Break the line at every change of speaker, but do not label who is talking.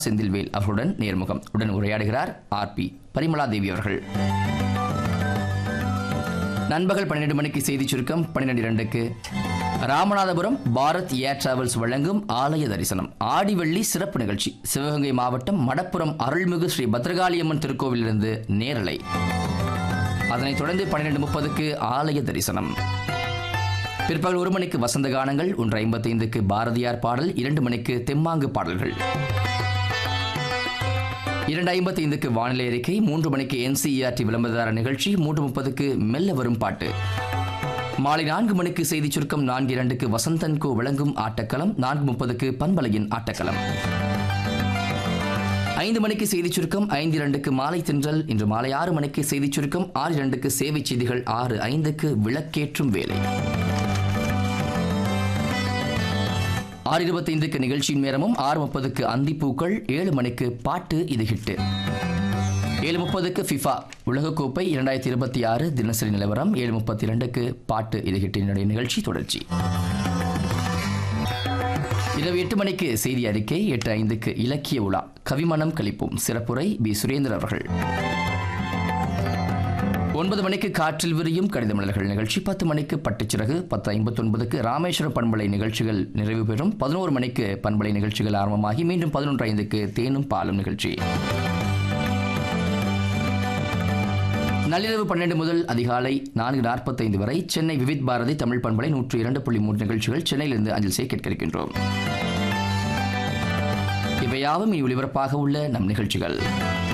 செந்தில்வேல் அவர்களுடன் நேர்முகம் உடன் உரையாடுகிறார் ஆர் பி பரிமளா தேவி அவர்கள் நண்பகல் பன்னிரண்டு மணிக்கு செய்தி சுருக்கம் பன்னிரண்டு இரண்டுக்கு ராமநாதபுரம் பாரத் ஏர் டிராவல்ஸ் வழங்கும் ஆலய தரிசனம் ஆடி வெள்ளி சிறப்பு நிகழ்ச்சி சிவகங்கை மாவட்டம் மடப்புரம் அருள்மிகு ஸ்ரீ பத்ரகாளியம்மன் திருக்கோவிலிருந்து நேரலை அதனைத் தொடர்ந்து பன்னிரண்டு முப்பதுக்கு ஆலய தரிசனம் பிற்பகல் ஒரு மணிக்கு வசந்த கானங்கள் ஒன்று ஐம்பத்தைந்துக்கு பாரதியார் பாடல் இரண்டு மணிக்கு தெம்மாங்கு பாடல்கள் இரண்டு ஐம்பத்தைந்துக்கு வானிலை அறிக்கை மூன்று மணிக்கு என்சிஇஆர்டி விளம்பரதார நிகழ்ச்சி மூன்று முப்பதுக்கு மெல்ல வரும் பாட்டு மாலை நான்கு மணிக்கு செய்தி சுருக்கம் நான்கு இரண்டுக்கு வசந்தன் கோ விளங்கும் ஆட்டக்களம் நான்கு முப்பதுக்கு பண்பலையின் ஆட்டக்களம் ஐந்து மணிக்கு செய்தி சுருக்கம் ஐந்து இரண்டுக்கு மாலை தின்றல் இன்று மாலை ஆறு மணிக்கு செய்தி சுருக்கம் ஆறு இரண்டுக்கு சேவை செய்திகள் ஆறு ஐந்துக்கு விளக்கேற்றும் வேலை ஆறு இருபத்தைந்துக்கு நிகழ்ச்சியின் நேரமும் ஆறு முப்பதுக்கு அந்திப்பூக்கள் ஏழு மணிக்கு பாட்டு இது ஹிட்டு ஏழு முப்பதுக்கு ஃபிஃபா உலகக்கோப்பை இரண்டாயிரத்தி இருபத்தி ஆறு தினசரி நிலவரம் ஏழு முப்பத்தி இரண்டுக்கு பாட்டு இது ஹிட்டினுடைய நிகழ்ச்சி தொடர்ச்சி இரவு எட்டு மணிக்கு செய்தி அறிக்கை எட்டு ஐந்துக்கு இலக்கிய உலா கவிமணம் கழிப்போம் சிறப்புரை பி சுரேந்தர் அவர்கள் ஒன்பது மணிக்கு காற்றில் விரியும் கடித மலர்கள் நிகழ்ச்சி பத்து மணிக்கு பட்டுச்சிறகு பத்து ஐம்பத்தொன்பதுக்கு ராமேஸ்வரம் பண்பலை நிகழ்ச்சிகள் நிறைவு பெறும் பதினோரு மணிக்கு பண்பலை நிகழ்ச்சிகள் ஆரம்பமாகி மீண்டும் பதினொன்று ஐந்துக்கு தேனும் பாலும் நிகழ்ச்சி நள்ளிரவு பன்னெண்டு முதல் அதிகாலை நான்கு நாற்பத்தைந்து வரை சென்னை விவித் பாரதி தமிழ் பண்பலை நூற்று இரண்டு புள்ளி மூன்று நிகழ்ச்சிகள் சென்னையிலிருந்து அஞ்சல் செய்ய கேட்க இருக்கின்றோம் இவையாவும் இனி ஒளிபரப்பாக உள்ள நம் நிகழ்ச்சிகள்